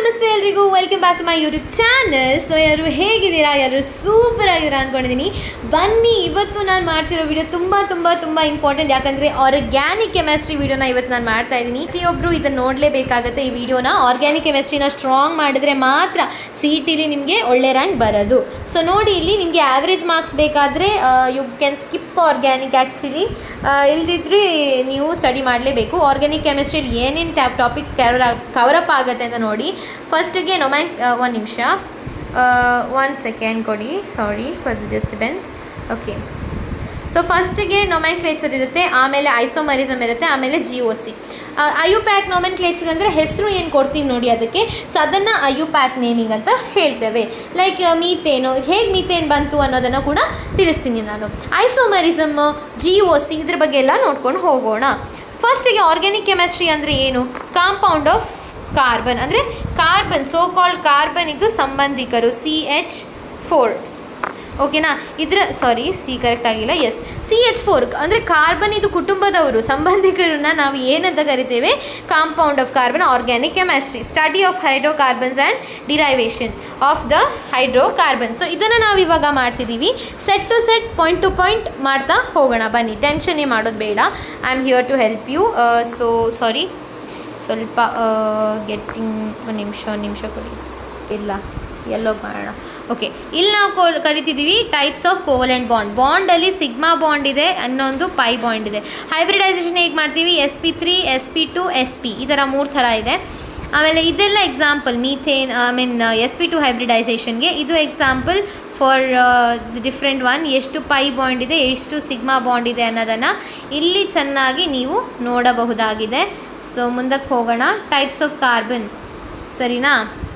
ನಮಸ್ತೆ ಎಲ್ರಿಗೂ welcome back to my YouTube channel so ಯಾರು ಹೇಗಿದ್ದೀರಾ ಯಾರು ಸೂಪರ್ ಆಗಿದ್ದೀರಾ ಅಂದ್ಕೊಂಡಿದ್ದೀನಿ ಬನ್ನಿ ಇವತ್ತು ನಾನು ಮಾಡ್ತಿರೋ ವಿಡಿಯೋ ತುಂಬ ತುಂಬ ತುಂಬ ಇಂಪಾರ್ಟೆಂಟ್ ಯಾಕಂದರೆ ಆರ್ಗ್ಯಾನಿಕ್ ಕೆಮಿಸ್ಟ್ರಿ ವಿಡಿಯೋನ ಇವತ್ತು ನಾನು ಮಾಡ್ತಾ ಇದ್ದೀನಿ ಪ್ರತಿಯೊಬ್ಬರು ಇದನ್ನು ನೋಡಲೇಬೇಕಾಗತ್ತೆ ಈ ವಿಡಿಯೋನ ಆರ್ಗ್ಯಾನಿಕ್ ಕೆಮಿಸ್ಟ್ರಿನ ಸ್ಟ್ರಾಂಗ್ ಮಾಡಿದ್ರೆ ಮಾತ್ರ ಸಿ ಇ ಟಿಲಿ ನಿಮಗೆ ಒಳ್ಳೆ ರ್ಯಾಂಕ್ ಬರೋದು ಸೊ ನೋಡಿ ಇಲ್ಲಿ ನಿಮಗೆ ಆ್ಯಾವ್ರೇಜ್ ಮಾರ್ಕ್ಸ್ ಬೇಕಾದರೆ you can skip organic actually ಇಲ್ದಿದ್ರೆ ನೀವು ಸ್ಟಡಿ ಮಾಡಲೇಬೇಕು ಆರ್ಗ್ಯಾನಿಕ್ ಕೆಮಿಸ್ಟ್ರಿಯಲ್ಲಿ ಏನೇನು ಟ್ಯಾಪ್ ಟಾಪಿಕ್ಸ್ ಕವರ್ ಕವರಪ್ ಆಗುತ್ತೆ ಅಂತ ನೋಡಿ ಫಸ್ಟಿಗೆ ನೊಮ್ಯಾಂಕ್ ಒಂದು ನಿಮಿಷ ಒನ್ ಸೆಕೆಂಡ್ ಕೊಡಿ sorry for the disturbance okay so ಫಸ್ಟಿಗೆ ನೊಮ್ಯಾಂಕ್ಲೇಚರ್ ಇರುತ್ತೆ ಆಮೇಲೆ ಐಸೋಮರಿಸಮ್ ಇರುತ್ತೆ ಆಮೇಲೆ G O C IUPAC nomenclature ಅಂದರೆ ಹೆಸರು ಏನು ಕೊಡ್ತೀವಿ ನೋಡಿ ಅದಕ್ಕೆ ಸೊ ಅದನ್ನು ಅಯು ಪ್ಯಾಕ್ ನೇಮಿಂಗ್ ಅಂತ ಹೇಳ್ತೇವೆ ಲೈಕ್ ಮೀತೇನು ಹೇಗೆ ಮೀತೇನ್ ಬಂತು ಅನ್ನೋದನ್ನು ಕೂಡ ತಿಳಿಸ್ತೀನಿ ನಾನು ಐಸೋಮರಿಸಮ್ ಜಿ ಒ ಸಿ ಇದ್ರ ಬಗ್ಗೆ ಎಲ್ಲ ನೋಡ್ಕೊಂಡು ಹೋಗೋಣ ಫಸ್ಟಿಗೆ ಆರ್ಗ್ಯಾನಿಕ್ ಕೆಮಿಸ್ಟ್ರಿ ಅಂದರೆ ಏನು ಕಾಂಪೌಂಡ್ ಆಫ್ ಕಾರ್ಬನ್ ಅಂದರೆ ಕಾರ್ಬನ್ ಸೋ ಕಾಲ್ಡ್ ಕಾರ್ಬನ್ ಇದು ಸಂಬಂಧಿಕರು ಸಿ ಎಚ್ ಫೋರ್ ಓಕೆನಾ ಇದರ ಸಾರಿ ಸಿ ಕರೆಕ್ಟ್ ಆಗಿಲ್ಲ ಎಸ್ ಸಿ ಎಚ್ ಫೋರ್ ಅಂದರೆ ಕಾರ್ಬನ್ ಇದು ಕುಟುಂಬದವರು ಸಂಬಂಧಿಕರನ್ನ ನಾವು ಏನಂತ ಕರಿತೇವೆ compound of carbon organic chemistry study of hydrocarbons and derivation of the hydrocarbon so ಇದನ್ನು ನಾವು ಇವಾಗ ಮಾಡ್ತಿದ್ದೀವಿ set to set point to point ಮಾಡ್ತಾ ಹೋಗೋಣ ಬನ್ನಿ ಟೆನ್ಷನ್ನೇ ಮಾಡೋದು ಬೇಡ I am here to help you so sorry ಸ್ವಲ್ಪ ಗೆಟ್ಟಿಂಗ್ ಒಂದು ನಿಮಿಷ ಒಂದು ನಿಮಿಷ ಕೊಡಿ ಇಲ್ಲ ಎಲ್ಲೋ ಮಾಡೋಣ ಓಕೆ ಇಲ್ಲಿ ನಾವು ಕೋ ಕರಿತಿದ್ದೀವಿ ಟೈಪ್ಸ್ ಆಫ್ ಕೋವಲೆಂಟ್ ಬಾಂಡ್ ಬಾಂಡಲ್ಲಿ ಸಿಗ್ಮಾ ಬಾಂಡ್ ಇದೆ ಅನ್ನೊಂದು ಪೈ ಬಾಂಡ್ ಇದೆ ಹೈಬ್ರಿಡೈಸೇಷನ್ ಹೇಗೆ ಮಾಡ್ತೀವಿ S P three S P two S P ಈ ಥರ ಮೂರು ಥರ ಇದೆ ಆಮೇಲೆ ಇದೆಲ್ಲ example methane I mean S P two ಹೈಬ್ರಿಡೈಸೇಷನ್ಗೆ ಇದು ಎಕ್ಸಾಂಪಲ್ ಫಾರ್ ಡಿಫ್ರೆಂಟ್ ಒನ್ ಎಷ್ಟು ಪೈ ಬಾಂಡ್ ಇದೆ ಎಷ್ಟು ಸಿಗ್ಮಾ ಬಾಂಡ್ ಇದೆ ಅನ್ನೋದನ್ನು ಇಲ್ಲಿ ಚೆನ್ನಾಗಿ ನೀವು ನೋಡಬಹುದಾಗಿದೆ ಸೊ ಮುಂದಕ್ಕೆ ಹೋಗೋಣ ಟೈಪ್ಸ್ ಆಫ್ ಕಾರ್ಬನ್ ಸರಿನಾ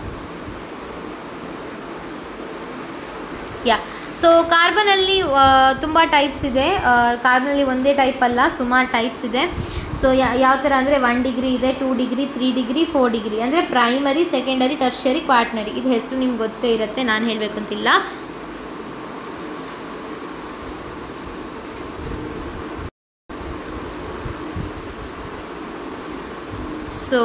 ಯಾ ಸೊ ಕಾರ್ಬನಲ್ಲಿ ತುಂಬ ಟೈಪ್ಸ್ ಇದೆ ಕಾರ್ಬನಲ್ಲಿ ಒಂದೇ ಟೈಪ್ ಅಲ್ಲ ಸುಮಾರು ಟೈಪ್ಸ್ ಇದೆ ಸೊ ಯಾವ ಥರ ಅಂದರೆ ಒನ್ ಡಿಗ್ರಿ ಇದೆ two degree three degree four degree ಅಂದರೆ ಪ್ರೈಮರಿ ಸೆಕೆಂಡರಿ ಟರ್ಷರಿ ಕ್ವಾಟ್ನರಿ ಇದು ಹೆಸರು ನಿಮ್ಗೆ ಗೊತ್ತೇ ಇರುತ್ತೆ ನಾನು ಹೇಳಬೇಕು ಅಂತಿಲ್ಲ so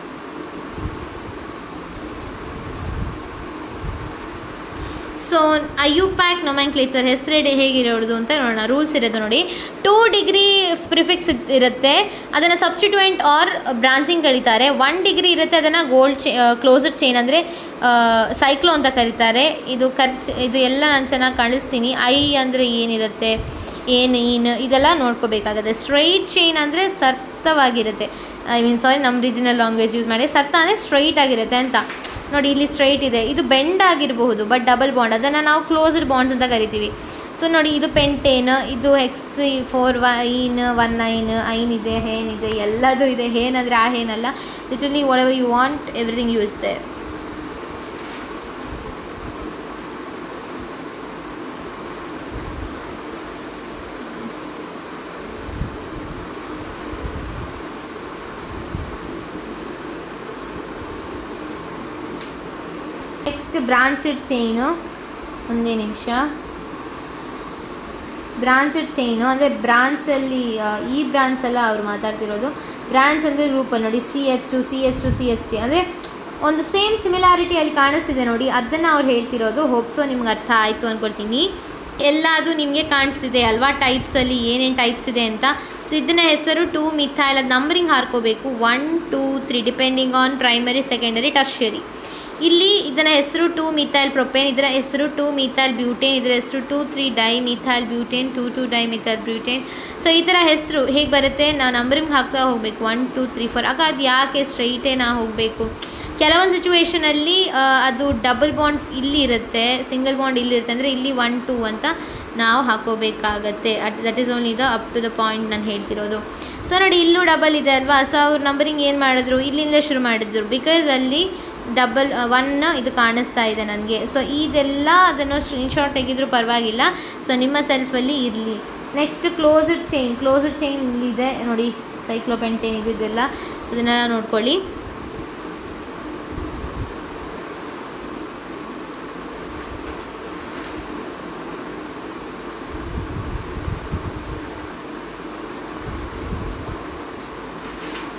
so IUPAC nomenclature ಹೆಸರೇಡೆ ಹೇಗಿರೋದು ಅಂತ ನೋಡೋಣ ರೂಲ್ಸ್ ಇರೋದು ನೋಡಿ ಟೂ ಡಿಗ್ರಿ ಪ್ರಿಫಿಕ್ಸ್ ಇರುತ್ತೆ ಅದನ್ನು ಸಬ್ಸ್ಟಿಟ್ಯೂಯೆಂಟ್ ಆರ್ ಬ್ರಾಂಚಿಂಗ್ ಕರೀತಾರೆ ಒನ್ ಡಿಗ್ರಿ ಇರುತ್ತೆ ಅದನ್ನು ಗೋಲ್ಡ್ ಚೇ ಕ್ಲೋಸರ್ ಚೈನ್ ಅಂದರೆ ಸೈಕ್ಲೋ ಅಂತ ಕರೀತಾರೆ ಇದು ಕರ್ ಇದು ಎಲ್ಲ ನಾನು ಚೆನ್ನಾಗಿ ಕಾಣಿಸ್ತೀನಿ ಐ ಅಂದರೆ ಏನಿರುತ್ತೆ ಏನು ಏನು ಇದೆಲ್ಲ ನೋಡ್ಕೋಬೇಕಾಗುತ್ತೆ ಸ್ಟ್ರೈಟ್ ಚೈನ್ ಅಂದರೆ ಸರ್ತವಾಗಿರುತ್ತೆ ಐ ಮೀನ್ ಸಾರಿ ನಮ್ಮ ರೀಜನಲ್ ಲ್ಯಾಂಗ್ವೇಜ್ ಯೂಸ್ ಮಾಡಿ ಸರ್ತ ಅಂದರೆ ಸ್ಟ್ರೈಟ್ ಆಗಿರುತ್ತೆ ಅಂತ ನೋಡಿ ಇಲ್ಲಿ ಸ್ಟ್ರೈಟ್ ಇದೆ ಇದು ಬೆಂಡ್ ಆಗಿರಬಹುದು ಬಟ್ ಡಬಲ್ ಬಾಂಡ್ ಅದನ್ನು ನಾವು ಕ್ಲೋಸ್ಡ್ ಬಾಂಡ್ಸ್ ಅಂತ ಕರಿತೀವಿ ಸೊ ನೋಡಿ ಇದು ಪೆಂಟೇನ್ ಇದು ಎಕ್ಸ್ ಫೋರ್ ವೈನ್ ಒನ್ ನೈನ್ ಐನ್ ಇದೆ ಹೇನ್ ಇದೆ ಎಲ್ಲದೂ ಇದೆ ಹೇನ್ ಅಂದರೆ ಆ ಹೇನಲ್ಲ literally whatever you want everything use they next branched chain ಒಂದೇ ನಿಮಿಷ ಬ್ರಾಂಚೆಡ್ ಚೈನು ಅಂದರೆ ಬ್ರಾಂಚಲ್ಲಿ ಈ ಬ್ರಾಂಚ್ ಎಲ್ಲ ಅವ್ರು ಮಾತಾಡ್ತಿರೋದು ಬ್ರಾಂಚ್ ಅಂದರೆ ಗ್ರೂಪಲ್ಲಿ ನೋಡಿ C H two C H two C H T ಅಂದರೆ ಒಂದು ಸೇಮ್ ಸಿಮಿಲಾರಿಟಿ ಅಲ್ಲಿ ಕಾಣಿಸ್ತಿದೆ ನೋಡಿ ಅದನ್ನು ಅವ್ರು ಹೇಳ್ತಿರೋದು ಹೋಪ್ಸೋ ನಿಮ್ಗೆ ಅರ್ಥ ಆಯಿತು ಅಂದ್ಕೊಳ್ತೀನಿ ಎಲ್ಲದು ನಿಮಗೆ ಕಾಣಿಸ್ತಿದೆ ಅಲ್ವಾ ಟೈಪ್ಸಲ್ಲಿ ಏನೇನು ಟೈಪ್ಸ್ ಇದೆ ಅಂತ ಸೊ ಇದನ್ನ ಹೆಸರು ಟೂ ಮಿಥೈಲ್ ಅದು ನಂಬರಿಂಗ್ ಹಾರ್ಕೋಬೇಕು one two three depending on primary secondary tertiary ಇಲ್ಲಿ ಇದರ ಹೆಸರು ಟೂ ಮಿಥೈಲ್ ಪ್ರೊಪೇನ್ ಇದರ ಹೆಸರು ಟೂ ಮಿಥೈಲ್ ಬ್ಯೂಟೇನ್ ಇದರ ಹೆಸರು two three di methyl butane two two di methyl butane so ಈ ಥರ ಹೆಸರು ಹೇಗೆ ಬರುತ್ತೆ ನಾವು ನಂಬರಿಂಗ್ ಹಾಕ್ತಾ ಹೋಗಬೇಕು ಒನ್ ಟೂ ತ್ರೀ ಫೋರ್ ಆಗ ಅದು ಯಾಕೆ ಸ್ಟ್ರೈಟೇ ನಾ ಹೋಗಬೇಕು ಕೆಲವೊಂದು ಸಿಚುವೇಷನಲ್ಲಿ ಅದು ಡಬಲ್ ಬಾಂಡ್ ಇಲ್ಲಿ ಇರುತ್ತೆ ಸಿಂಗಲ್ ಬಾಂಡ್ ಇಲ್ಲಿ ಇರುತ್ತೆ ಅಂದರೆ ಇಲ್ಲಿ ಒನ್ ಟೂ ಅಂತ ನಾವು ಹಾಕೋಬೇಕಾಗತ್ತೆ at that is only the up to the point ನಾನು ಹೇಳ್ತಿರೋದು ಸೊ ನೋಡಿ ಇಲ್ಲೂ ಡಬಲ್ ಇದೆ ಅಲ್ವಾ ಸೊ ಅವ್ರು ನಂಬರಿಂಗ್ ಏನು ಮಾಡಿದ್ರು ಇಲ್ಲಿಂದ ಶುರು ಮಾಡಿದ್ರು ಬಿಕಾಸ್ ಅಲ್ಲಿ ಡಬಲ್ ಒನ್ ಇದು ಕಾಣಿಸ್ತಾ ಇದೆ ನನಗೆ ಸೊ ಇದೆಲ್ಲ ಅದನ್ನು ಸ್ಕ್ರೀನ್ಶಾಟ್ ತೆಗೆದರೂ ಪರವಾಗಿಲ್ಲ ಸೊ ನಿಮ್ಮ ಸೆಲ್ಫಲ್ಲಿ ಇರಲಿ next closed chain closed chain ಇಲ್ಲಿದೆ ನೋಡಿ ಸೈಕ್ಲೋಪೆಂಟೇನ್ ಇದೆಲ್ಲ ಸೊ ಇದನ್ನು ನೋಡ್ಕೊಳ್ಳಿ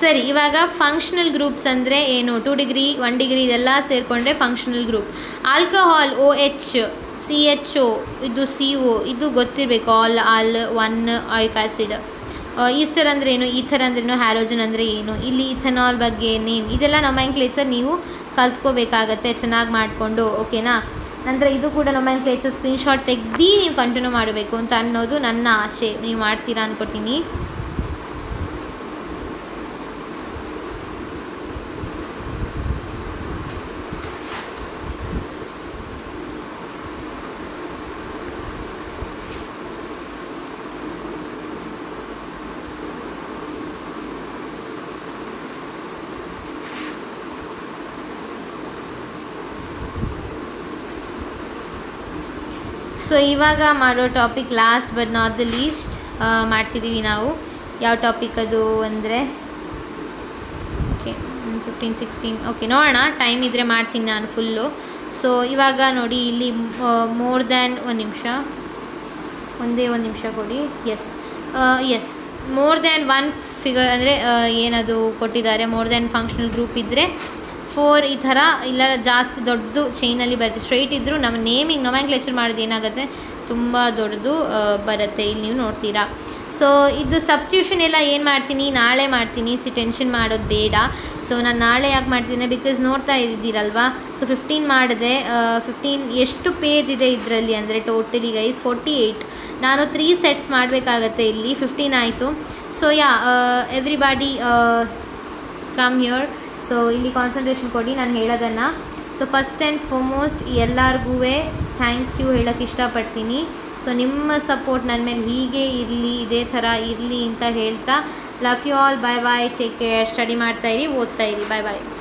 ಸರಿ ಇವಾಗ ಫಂಕ್ಷನಲ್ ಗ್ರೂಪ್ಸ್ ಅಂದರೆ ಏನು ಟು ಡಿಗ್ರಿ ಒನ್ ಡಿಗ್ರಿ ಇದೆಲ್ಲ ಸೇರಿಕೊಂಡ್ರೆ functional group alcohol O H C H O ಇದು ಸಿ ಒ ಇದು ಗೊತ್ತಿರಬೇಕು al al one oic acid ester ಅಂದರೆ ಏನು ಈಥರ್ ಅಂದ್ರೇನು ಹ್ಯಾರೋಜನ್ ಅಂದರೆ ಏನು ಇಲ್ಲಿ ಇಥನಾಲ್ ಬಗ್ಗೆ ನೇಮ್ ಇದೆಲ್ಲ ನೊಮ್ಯಾಂಕ್ಲೇಚರ್ ನೀವು ಕಲ್ತ್ಕೋಬೇಕಾಗತ್ತೆ ಚೆನ್ನಾಗಿ ಮಾಡಿಕೊಂಡು ಓಕೆನಾ ನಂತರ ಇದು ಕೂಡ ನೊಮ್ಯಾಂಕ್ಲೇಚರ್ ಸ್ಕ್ರೀನ್ಶಾಟ್ ತೆಗ್ದು ನೀವು ಕಂಟಿನ್ಯೂ ಮಾಡಬೇಕು ಅಂತ ಅನ್ನೋದು ನನ್ನ ಆಸೆ ನೀವು ಮಾಡ್ತೀರಾ ಅಂದ್ಕೊತೀನಿ ಸೊ ಇವಾಗ ಮಾಡೋ topic last but not the least ಮಾಡ್ತಿದ್ದೀವಿ ನಾವು ಯಾವ ಟಾಪಿಕ್ ಅದು ಅಂದರೆ ಓಕೆ ಫಿಫ್ಟೀನ್ ಸಿಕ್ಸ್ಟೀನ್ ಓಕೆ ನೋಡೋಣ ಟೈಮ್ ಇದ್ದರೆ ಮಾಡ್ತೀನಿ ನಾನು ಫುಲ್ಲು ಸೊ ಇವಾಗ ನೋಡಿ ಇಲ್ಲಿ ಮೋರ್ ದ್ಯಾನ್ ಒಂದು ನಿಮಿಷ ಒಂದೇ ಒಂದು ನಿಮಿಷ ಕೊಡಿ yes yes more than one figure ಅಂದರೆ ಏನದು ಕೊಟ್ಟಿದ್ದಾರೆ ಮೋರ್ ದ್ಯಾನ್ ಫಂಕ್ಷನಲ್ ಗ್ರೂಪ್ ಇದ್ದರೆ ಫೋರ್ ಈ ಥರ ಇಲ್ಲ ಜಾಸ್ತಿ ದೊಡ್ಡದು ಚೈನಲ್ಲಿ ಬರುತ್ತೆ ಸ್ಟ್ರೈಟ್ ಇದ್ದರೂ ನಮ್ಮ ನೇಮಿಂಗ್ ನೊಮ್ಯಾಂಕ್ಲೇಚರ್ ಮಾಡೋದು ಏನಾಗುತ್ತೆ ತುಂಬ ದೊಡ್ಡದು ಆ, ಬರುತ್ತೆ ಇಲ್ಲಿ ನೀವು ನೋಡ್ತೀರಾ ಸೊ ಇದು ಸಬ್ಸ್ಟಿಟ್ಯೂಷನ್ ಎಲ್ಲ ಏನು ಮಾಡ್ತೀನಿ ನಾಳೆ ಮಾಡ್ತೀನಿ ಸಿ ಟೆನ್ಷನ್ ಮಾಡೋದು ಬೇಡ ಸೊ ನಾನು ನಾಳೆ ಯಾಕೆ ಮಾಡ್ತೀನಿ ಬಿಕಾಸ್ ನೋಡ್ತಾ ಇದ್ದೀರಲ್ವಾ ಸೊ ಫಿಫ್ಟೀನ್ ಮಾಡಿದೆ ಫಿಫ್ಟೀನ್ ಎಷ್ಟು ಪೇಜ್ ಇದೆ ಇದರಲ್ಲಿ ಅಂದರೆ ಟೋಟಲಿ ಗೈಸ್ ಫೋರ್ಟಿ ಏಯ್ಟ್ ನಾನು ತ್ರೀ ಸೆಟ್ಸ್ ಮಾಡಬೇಕಾಗತ್ತೆ ಇಲ್ಲಿ ಫಿಫ್ಟೀನ್ ಆಯಿತು so yeah everybody come here so ಇಲ್ಲಿ ಕಾನ್ಸಂಟ್ರೇಷನ್ ಕೊಡಿ ನಾನು ಹೇಳೋದನ್ನು ಸೊ ಫಸ್ಟ್ ಆ್ಯಂಡ್ ಫಾರ್ಮೋಸ್ಟ್ ಎಲ್ಲರಿಗೂ ಥ್ಯಾಂಕ್ ಯು ಹೇಳೋಕ್ಕೆ ಇಷ್ಟಪಡ್ತೀನಿ ಸೊ ನಿಮ್ಮ ಸಪೋರ್ಟ್ ನನ್ನ ಮೇಲೆ ಹೀಗೆ ಇರಲಿ ಇದೇ ಥರ ಇರಲಿ ಅಂತ ಹೇಳ್ತಾ love you all bye bye take care study ಮಾಡ್ತಾಯಿರಿ ಓದ್ತಾ ಇರಿ ಬಾಯ್ ಬಾಯ್